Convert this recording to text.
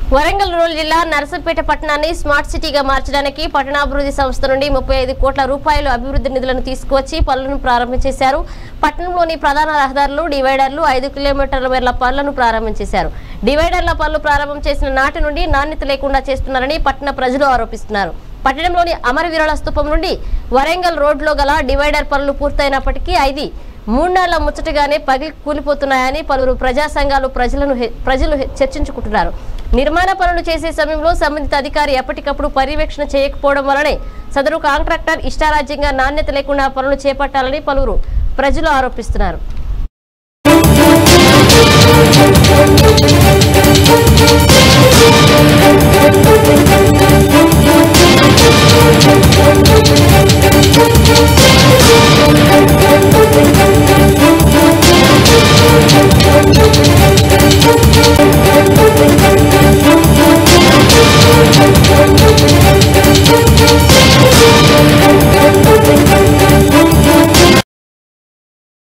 Warangal rural జిల్లా నరసంపేట పట్టణాన్ని smart సిటీగా మార్చడానికి పట్టణాభివృద్ధి సంస్థ నుండి ముప్పై ఐదు కోట్ల రూపాయలు అభివృద్ధి నిధులను తీసుకువచ్చి పనులను ప్రారంభించేశారు పట్టణంలోని ప్రధాన రహదారులు డివైడర్లు ఐదు కిలోమీటర్ల మేర పనులను ప్రారంభించేశారు డివైడర్ల పనులు ప్రారంభం చేసిన నాటి నుండి నాణ్యత లేకుండా చేస్తున్నారని పట్టణ ప్రజలు ఆరోపిస్తున్నారు పట్టణంలోని అమరవీరుల స్తూపం నుండి వరంగల్ రోడ్లో గల డివైడర్ పనులు పూర్తయినప్పటికీ అది మూడేళ్ల ముచ్చటగానే పగిలి కూలిపోతున్నాయని పలువురు ప్రజా సంఘాలు ప్రజలను హె- ప్రజలు హె- చర్చించుకుంటున్నారు నిర్మాణ పనులు చేసే సమయంలో సంబంధిత అధికారి ఎప్పటికప్పుడు పర్యవేక్షణ చేయకపోవడం వలనే సదరు కాంట్రాక్టర్ ఇష్టారాజ్యంగా నాణ్యత లేకుండా పనులు చేపట్టాలని పలువురు ప్రజలు ఆరోపిస్తున్నారు